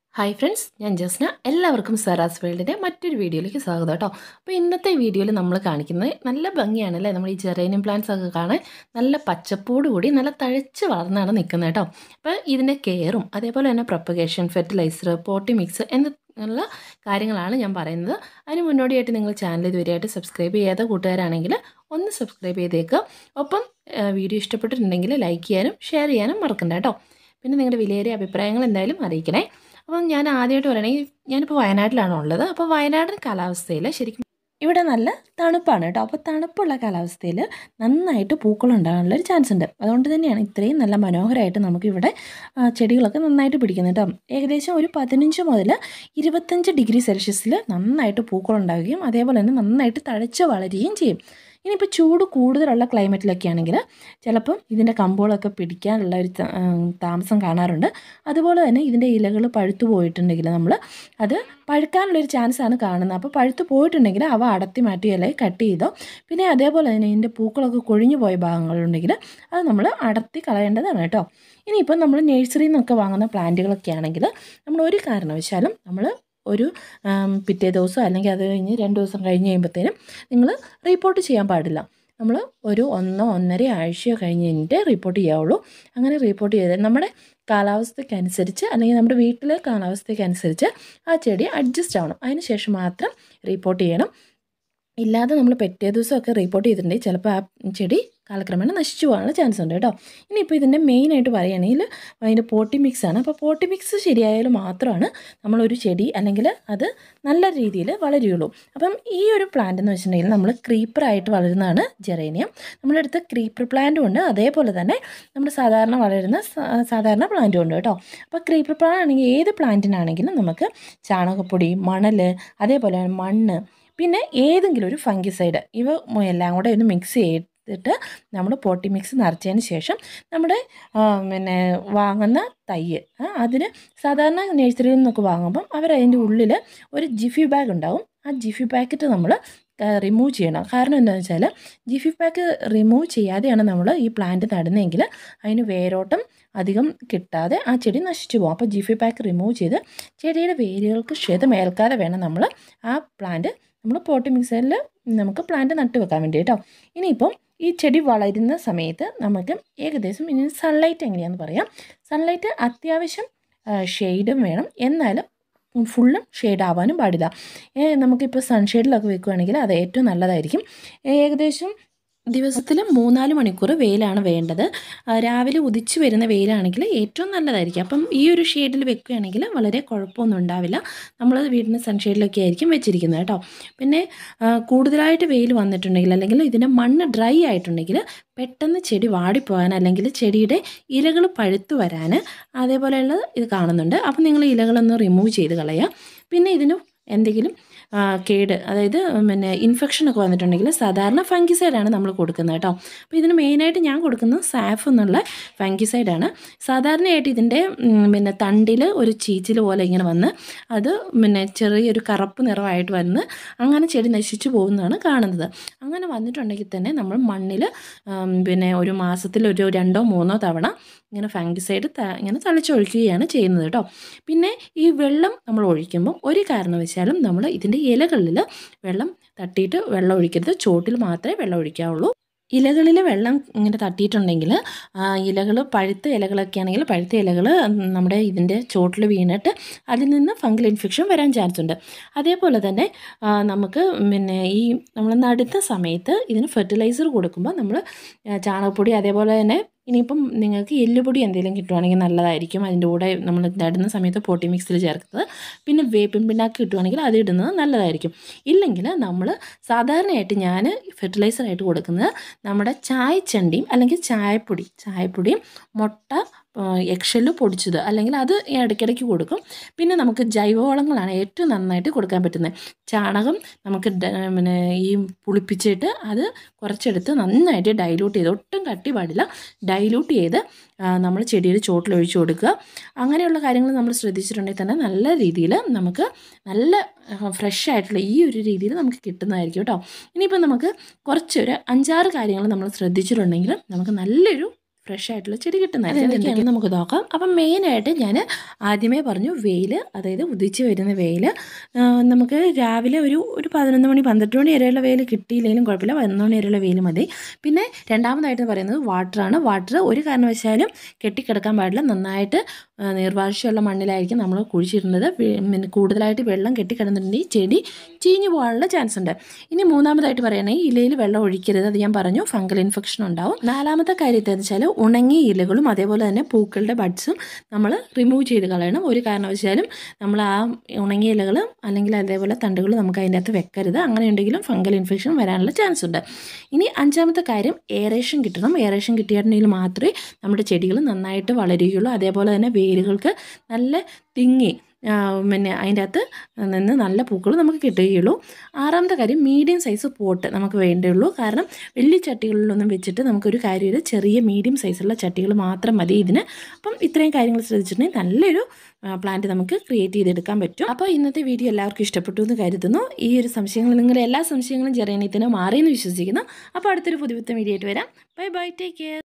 hi friends ഞാൻ ജസ്ന എല്ലാവർക്കും Sara's വേൾഡിൻ്റെ മറ്റൊരു വീഡിയോയിലേക്ക് സ്വാഗതം കേട്ടോ അപ്പോൾ ഇന്നത്തെ വീഡിയോയിൽ നമ്മൾ കാണിക്കുന്നത് നല്ല ഭംഗിയാണല്ലേ നമ്മൾ ഈ ജെറേനിയം പ്ലാന്റ്സ് ഒക്കെ കാണാൻ നല്ല പച്ചപ്പോട് കൂടി നല്ല തഴച്ച് വളർന്നാണ് നിൽക്കുന്നത് കേട്ടോ അപ്പോൾ ഇതിൻ്റെ കെയറും അതേപോലെ തന്നെ പ്രൊപ്പഗേഷൻ ഫെർട്ടിലൈസർ പോട്ടി മിക്സ് എന്നുള്ള കാര്യങ്ങളാണ് ഞാൻ പറയുന്നത് അതിന് മുന്നോടിയായിട്ട് നിങ്ങൾ ചാനൽ ഇതുവരെയായിട്ട് സബ്സ്ക്രൈബ് ചെയ്യാത്ത കൂട്ടുകാരാണെങ്കിൽ ഒന്ന് സബ്സ്ക്രൈബ് ചെയ്തേക്കുക ഒപ്പം വീഡിയോ ഇഷ്ടപ്പെട്ടിട്ടുണ്ടെങ്കിൽ ലൈക്ക് ചെയ്യാനും ഷെയർ ചെയ്യാനും മറക്കണ്ട കേട്ടോ പിന്നെ നിങ്ങളുടെ വിലയേറിയ അഭിപ്രായങ്ങൾ എന്തായാലും അറിയിക്കണേ അപ്പം ഞാൻ ആദ്യമായിട്ട് പറയണമെങ്കിൽ ഞാനിപ്പോൾ വയനാട്ടിലാണ് ഉള്ളത് അപ്പോൾ വയനാടൻ കാലാവസ്ഥയിൽ ശരിക്കും ഇവിടെ നല്ല തണുപ്പാണ് കേട്ടോ അപ്പോൾ തണുപ്പുള്ള കാലാവസ്ഥയിൽ നന്നായിട്ട് പൂക്കളുണ്ടാകാനുള്ള ഒരു ചാൻസ് ഉണ്ട് അതുകൊണ്ട് തന്നെയാണ് ഇത്രയും നല്ല മനോഹരമായിട്ട് നമുക്കിവിടെ ആ, ചെടികളൊക്കെ നന്നായിട്ട് പിടിക്കുന്നത് കേട്ടോ ഏകദേശം ഒരു പതിനഞ്ച് മുതൽ ഇരുപത്തഞ്ച് ഡിഗ്രി സെൽഷ്യസിൽ നന്നായിട്ട് പൂക്കളുണ്ടാവുകയും അതേപോലെ തന്നെ നന്നായിട്ട് തഴച്ച് വളരുകയും ചെയ്യും ഇനിയിപ്പോൾ ചൂട് കൂടുതലുള്ള ക്ലൈമറ്റിലൊക്കെ ആണെങ്കിൽ ചിലപ്പം ഇതിൻ്റെ കമ്പുകളൊക്കെ പിടിക്കാനുള്ള ഒരു ത- ആ, താമസം കാണാറുണ്ട് അതുപോലെ തന്നെ ഇതിൻ്റെ ഇലകൾ പഴുത്തു പോയിട്ടുണ്ടെങ്കിൽ നമ്മൾ അത് പഴുക്കാനുള്ളൊരു ചാൻസാണ് കാണുന്നത് അപ്പോൾ പഴുത്ത് പോയിട്ടുണ്ടെങ്കിൽ അവ അടത്തി മാറ്റി ഇലയിൽ കട്ട് ചെയ്തോ പിന്നെ അതേപോലെ തന്നെ ഇതിൻ്റെ പൂക്കളൊക്കെ കൊഴിഞ്ഞു പോയ ഭാഗങ്ങളുണ്ടെങ്കിൽ അത് നമ്മൾ അടത്തി കളയേണ്ടതാണ് കേട്ടോ ഇനിയിപ്പം നമ്മൾ നഴ്സറിയിൽ നിന്നൊക്കെ വാങ്ങുന്ന പ്ലാന്റുകളൊക്കെ ആണെങ്കിൽ നമ്മൾ ഒരു കാരണവശാലും നമ്മൾ ഒരു ആം, പിറ്റേ ദിവസം അല്ലെങ്കിൽ അത് കഴിഞ്ഞ് രണ്ട് ദിവസം കഴിഞ്ഞ് കഴിയുമ്പോഴത്തേനും നിങ്ങൾ റിപ്പോർട്ട് ചെയ്യാൻ പാടില്ല നമ്മൾ ഒരു ഒന്നോ ഒന്നര ആഴ്ചയോ കഴിഞ്ഞ് കഴിഞ്ഞിട്ട് റിപ്പോർട്ട് ചെയ്യാവുള്ളൂ അങ്ങനെ റിപ്പോർട്ട് ചെയ്ത് നമ്മുടെ കാലാവസ്ഥയ്ക്കനുസരിച്ച് അല്ലെങ്കിൽ നമ്മുടെ വീട്ടിലെ കാലാവസ്ഥയ്ക്കനുസരിച്ച് ആ ചെടി അഡ്ജസ്റ്റ് ആവണം അതിന് ശേഷം മാത്രം റിപ്പോർട്ട് ചെയ്യണം ഇല്ലാതെ നമ്മൾ പിറ്റേ ദിവസമൊക്കെ റിപ്പോർട്ട് ചെയ്തിട്ടുണ്ടെങ്കിൽ ചിലപ്പോൾ ആ ചെടി കാലക്രമേണ നശിച്ചു പോകാനുള്ള ചാൻസ് ഉണ്ട് കേട്ടോ ഇനിയിപ്പോൾ ഇതിൻ്റെ മെയിനായിട്ട് പറയുകയാണെങ്കിൽ അതിൻ്റെ പോട്ടി മിക്സ് ആണ് അപ്പോൾ പോട്ടി മിക്സ് ശരിയായാലും മാത്രമാണ് നമ്മളൊരു ചെടി അല്ലെങ്കിൽ അത് നല്ല രീതിയിൽ വളരുകയുള്ളൂ അപ്പം ഈ ഒരു പ്ലാന്റ് എന്ന് വെച്ചിട്ടുണ്ടെങ്കിൽ നമ്മൾ ക്രീപ്പറായിട്ട് വളരുന്നതാണ് ജെറേനിയം നമ്മുടെ അടുത്ത് ക്രീപ്പർ പ്ലാന്റും ഉണ്ട് അതേപോലെ തന്നെ നമ്മൾ സാധാരണ വളരുന്ന സ- സാധാരണ പ്ലാന്റും ഉണ്ട് കേട്ടോ അപ്പോൾ ക്രീപ്പർ പ്ലാന്റ് ആണെങ്കിൽ ഏത് പ്ലാന്റിനാണെങ്കിലും നമുക്ക് ചാണകപ്പൊടി മണൽ അതേപോലെ മണ്ണ് പിന്നെ ഏതെങ്കിലും ഒരു ഫംഗിസൈഡ് ഇവ മു- എല്ലാം കൂടെ ഒന്ന് മിക്സ് ചെയ്തിട്ട് നമ്മൾ പോട്ടി മിക്സ് നിറച്ചതിന് ശേഷം നമ്മുടെ ആ, പിന്നെ വാങ്ങുന്ന തയ്യ് ആ, അതിന് സാധാരണ നഴ്സറിയിൽ നിന്നൊക്കെ വാങ്ങുമ്പം അവർ അതിൻ്റെ ഉള്ളിൽ ഒരു ജിഫി ബാഗ് ഉണ്ടാവും ആ ജിഫി പാക്കറ്റ് നമ്മൾ റിമൂവ് ചെയ്യണം കാരണം എന്താണെന്ന് വെച്ചാൽ ജിഫി പാക്ക് റിമൂവ് ചെയ്യാതെയാണ് നമ്മൾ ഈ പ്ലാന്റ് നടുന്നതെങ്കിൽ അതിന് വേരോട്ടം അധികം കിട്ടാതെ ആ ചെടി നശിച്ചു പോകും അപ്പോൾ ജിഫി പാക്ക് റിമൂവ് ചെയ്ത് ചെടിയുടെ വേരുകൾക്ക് ക്ഷതമേൽക്കാതെ വേണം നമ്മൾ ആ പ്ലാന്റ് നമ്മൾ പോട്ടി മിക്സറിൽ നമുക്ക് പ്ലാന്റ് നട്ടു വെക്കാൻ വേണ്ടി കേട്ടോ ഇനിയിപ്പം ഈ ചെടി വളരുന്ന സമയത്ത് നമുക്ക് ഏകദേശം ഇനി സൺലൈറ്റ് എങ്ങനെയാണെന്ന് പറയാം സൺലൈറ്റ് അത്യാവശ്യം ഷെയ്ഡും വേണം എന്നാലും ഫുള്ളും ഷെയ്ഡ് ആവാനും പാടില്ല ഏ, നമുക്കിപ്പോൾ സൺഷെയ്ഡിലൊക്കെ വെക്കുകയാണെങ്കിൽ അത് ഏറ്റവും നല്ലതായിരിക്കും ഏകദേശം ദിവസത്തിൽ മൂന്നാല് മണിക്കൂർ വെയിലാണ് വേണ്ടത് ആ, രാവിലെ ഉദിച്ചു വരുന്ന വെയിലാണെങ്കിൽ ഏറ്റവും നല്ലതായിരിക്കും അപ്പം ഈ ഒരു ഷെയ്ഡിൽ വെക്കുകയാണെങ്കിൽ വളരെ കുഴപ്പമൊന്നും ഉണ്ടാവില്ല നമ്മൾ വീടിന് സൺഷെയ്ഡിലൊക്കെ ആയിരിക്കും വെച്ചിരിക്കുന്നത് കേട്ടോ പിന്നെ ആ, കൂടുതലായിട്ട് വെയിൽ വന്നിട്ടുണ്ടെങ്കിൽ അല്ലെങ്കിൽ ഇതിൻ്റെ മണ്ണ് ഡ്രൈ ആയിട്ടുണ്ടെങ്കിൽ പെട്ടെന്ന് ചെടി വാടിപ്പോകാൻ അല്ലെങ്കിൽ ചെടിയുടെ ഇലകൾ പഴുത്തു വരാൻ അതേപോലെയുള്ള ഇത് കാണുന്നുണ്ട് അപ്പം നിങ്ങൾ ഇലകളൊന്ന് റിമൂവ് ചെയ്ത് കളയുക പിന്നെ ഇതിന് എന്തെങ്കിലും ആ, കേട് അതായത് പിന്നെ ഇൻഫെക്ഷനൊക്കെ വന്നിട്ടുണ്ടെങ്കിൽ സാധാരണ ഫംഗിസൈഡാണ് നമ്മൾ കൊടുക്കുന്നത് കേട്ടോ അപ്പോൾ ഇതിന് മെയിനായിട്ട് ഞാൻ കൊടുക്കുന്നത് സാഫ് എന്നുള്ള ഫംഗിസൈഡാണ് സാധാരണയായിട്ട് ഇതിൻ്റെ ഉം, പിന്നെ തണ്ടിൽ ഒരു ചീച്ചിൽ പോലെ ഇങ്ങനെ വന്ന് അത് പിന്നെ ചെറിയൊരു കറുപ്പ് നിറമായിട്ട് വന്ന് അങ്ങനെ ചെടി നശിച്ചു പോകുന്നതാണ് കാണുന്നത് അങ്ങനെ വന്നിട്ടുണ്ടെങ്കിൽ തന്നെ നമ്മൾ മണ്ണിൽ പിന്നെ ഒരു മാസത്തിൽ ഒരു രണ്ടോ മൂന്നോ തവണ ഇങ്ങനെ ഫംഗിസൈഡ് ഇങ്ങനെ തളിച്ചൊഴിക്കുകയാണ് ചെയ്യുന്നത് കേട്ടോ പിന്നെ ഈ വെള്ളം നമ്മൾ ഒഴിക്കുമ്പോൾ ഒരു കാരണവശാലും നമ്മൾ ഇതിൻ്റെ ഇലകളിൽ വെള്ളം തട്ടിയിട്ട് വെള്ളം ഒഴിക്കരുത് ചോട്ടിൽ മാത്രമേ വെള്ളം ഒഴിക്കാവുള്ളൂ ഇലകളിൽ വെള്ളം ഇങ്ങനെ തട്ടിയിട്ടുണ്ടെങ്കിൽ ഇലകൾ പഴുത്ത ഇലകളൊക്കെ ആണെങ്കിൽ പഴുത്ത ഇലകൾ നമ്മുടെ ഇതിൻ്റെ ചോട്ടിൽ വീണിട്ട് അതിൽ നിന്ന് ഫംഗൽ ഇൻഫെക്ഷൻ വരാൻ ചാൻസ് ഉണ്ട് അതേപോലെ തന്നെ ആ, നമുക്ക് പിന്നെ ഈ നമ്മൾ നടുന്ന സമയത്ത് ഇതിന് ഫെർട്ടിലൈസർ കൊടുക്കുമ്പോൾ നമ്മൾ ചാണകപ്പൊടി അതേപോലെ തന്നെ ഇനിയിപ്പം നിങ്ങൾക്ക് എല്ലുപൊടി എന്തെങ്കിലും കിട്ടുവാണെങ്കിൽ നല്ലതായിരിക്കും അതിൻ്റെ കൂടെ നമ്മൾ നടുന്ന സമയത്ത് പോട്ടി മിക്സിൽ ചേർക്കുന്നത് പിന്നെ വേപ്പിൻ പിണ്ണാക്ക് കിട്ടുവാണെങ്കിൽ അത് ഇടുന്നത് നല്ലതായിരിക്കും ഇല്ലെങ്കിൽ നമ്മൾ സാധാരണയായിട്ട് ഞാൻ ഫെർട്ടിലൈസറായിട്ട് കൊടുക്കുന്നത് നമ്മുടെ ചായച്ചണ്ടിയും അല്ലെങ്കിൽ ചായപ്പൊടി ചായപ്പൊടിയും മുട്ട എക്ഷല് പൊടിച്ചത് അല്ലെങ്കിൽ അത് ഇടയ്ക്കിടയ്ക്ക് കൊടുക്കും പിന്നെ നമുക്ക് ജൈവവളങ്ങളാണ് ഏറ്റവും നന്നായിട്ട് കൊടുക്കാൻ പറ്റുന്നത് ചാണകം നമുക്ക് ഡ- പിന്നെ ഈ പുളിപ്പിച്ചിട്ട് അത് കുറച്ചെടുത്ത് നന്നായിട്ട് ഡൈലൂട്ട് ചെയ്ത് ഒട്ടും കട്ടി പാടില്ല ഡൈലൂട്ട് ചെയ്ത് നമ്മൾ ചെടിയുടെ ചോട്ടിൽ ഒഴിച്ചു കൊടുക്കുക അങ്ങനെയുള്ള കാര്യങ്ങൾ നമ്മൾ ശ്രദ്ധിച്ചിട്ടുണ്ടെങ്കിൽ തന്നെ നല്ല രീതിയിൽ നമുക്ക് നല്ല ഫ്രഷ് ആയിട്ടുള്ള ഈ ഒരു രീതിയിൽ നമുക്ക് കിട്ടുന്നതായിരിക്കും കേട്ടോ ഇനിയിപ്പോൾ നമുക്ക് കുറച്ചൊരു അഞ്ചാറ് കാര്യങ്ങൾ നമ്മൾ ശ്രദ്ധിച്ചിട്ടുണ്ടെങ്കിൽ നമുക്ക് നല്ലൊരു ഫ്രഷ് ആയിട്ടുള്ള ചെടി കിട്ടുന്നതായിരിക്കും എന്തൊക്കെയാണ് നമുക്ക് നോക്കാം അപ്പം മെയിനായിട്ട് ഞാൻ ആദ്യമേ പറഞ്ഞു വെയിൽ അതായത് ഉദിച്ച് വരുന്ന വെയിൽ നമുക്ക് രാവിലെ ഒരു ഒരു പതിനൊന്ന് മണി പന്ത്രണ്ട് മണി വരെയുള്ള വെയിൽ കിട്ടിയില്ലെങ്കിലും കുഴപ്പമില്ല പതിനൊന്ന് മണി വരെയുള്ള വെയിൽ മതി പിന്നെ രണ്ടാമതായിട്ട് പറയുന്നത് വാട്ടറാണ് വാട്ടർ ഒരു കാരണവശാലും കെട്ടിക്കിടക്കാൻ പാടില്ല നന്നായിട്ട് ആ, നീർവാഴ്ചയുള്ള മണ്ണിലായിരിക്കും നമ്മൾ കുഴിച്ചിടുന്നത് വെ- പിന്നെ കൂടുതലായിട്ട് വെള്ളം കെട്ടിക്കിടന്നിട്ടുണ്ടെങ്കിൽ ചെടി ചീഞ്ഞു പോകാനുള്ള ചാൻസ് ഉണ്ട് ഇനി മൂന്നാമതായിട്ട് പറയുകയാണെങ്കിൽ ഇലയിൽ വെള്ളം ഒഴിക്കരുത് അത് ഞാൻ പറഞ്ഞു ഫംഗൽ ഇൻഫെക്ഷൻ ഉണ്ടാവും നാലാമത്തെ കാര്യത്തെ വെച്ചാൽ ഉണങ്ങിയ ഇലകളും അതേപോലെ തന്നെ പൂക്കളുടെ ബഡ്സും നമ്മൾ റിമൂവ് ചെയ്ത് കളയണം ഒരു കാരണവശാലും നമ്മൾ ആ ഉണങ്ങിയ ഇലകൾ അല്ലെങ്കിൽ അതേപോലെ തണ്ടുകൾ നമുക്ക് അതിൻ്റെ അകത്ത് വെക്കരുത് അങ്ങനെ ഉണ്ടെങ്കിലും ഫംഗൽ ഇൻഫെക്ഷൻ വരാനുള്ള ചാൻസ് ഉണ്ട് ഇനി അഞ്ചാമത്തെ കാര്യം എയറേഷൻ കിട്ടണം എയറേഷൻ കിട്ടിയിട്ടുണ്ടെങ്കിൽ മാത്രമേ നമ്മുടെ ചെടികൾ നന്നായിട്ട് വളരുകയുള്ളൂ അതേപോലെ തന്നെ വേരുകൾക്ക് നല്ല തിങ്ങി ആ, പിന്നെ അതിൻ്റെ അകത്ത് നിന്ന് നല്ല പൂക്കൾ നമുക്ക് കിട്ടുകയുള്ളൂ ആറാമത്തെ കാര്യം മീഡിയം സൈസ് പോട്ട് നമുക്ക് വേണ്ടുള്ളൂ കാരണം വലിയ ചട്ടികളിലൊന്നും വെച്ചിട്ട് നമുക്കൊരു കാര്യമില്ല ചെറിയ മീഡിയം സൈസുള്ള ചട്ടികൾ മാത്രം മതി ഇതിന് അപ്പം ഇത്രയും കാര്യങ്ങൾ ശ്രദ്ധിച്ചിട്ടുണ്ടെങ്കിൽ നല്ലൊരു പ്ലാന്റ് നമുക്ക് ക്രിയേറ്റ് ചെയ്തെടുക്കാൻ പറ്റും അപ്പോൾ ഇന്നത്തെ വീഡിയോ എല്ലാവർക്കും ഇഷ്ടപ്പെട്ടു എന്ന് കരുതുന്നു ഈ ഒരു സംശയങ്ങൾ നിങ്ങളുടെ എല്ലാ സംശയങ്ങളും ചെറിയനത്തിന് മാറിയെന്ന് വിശ്വസിക്കുന്നു അപ്പോൾ അടുത്തൊരു പുതിയ പുത്തൻ വീഡിയോ ആയിട്ട് വരാം ബൈ ബൈ ടേക്ക് കെയർ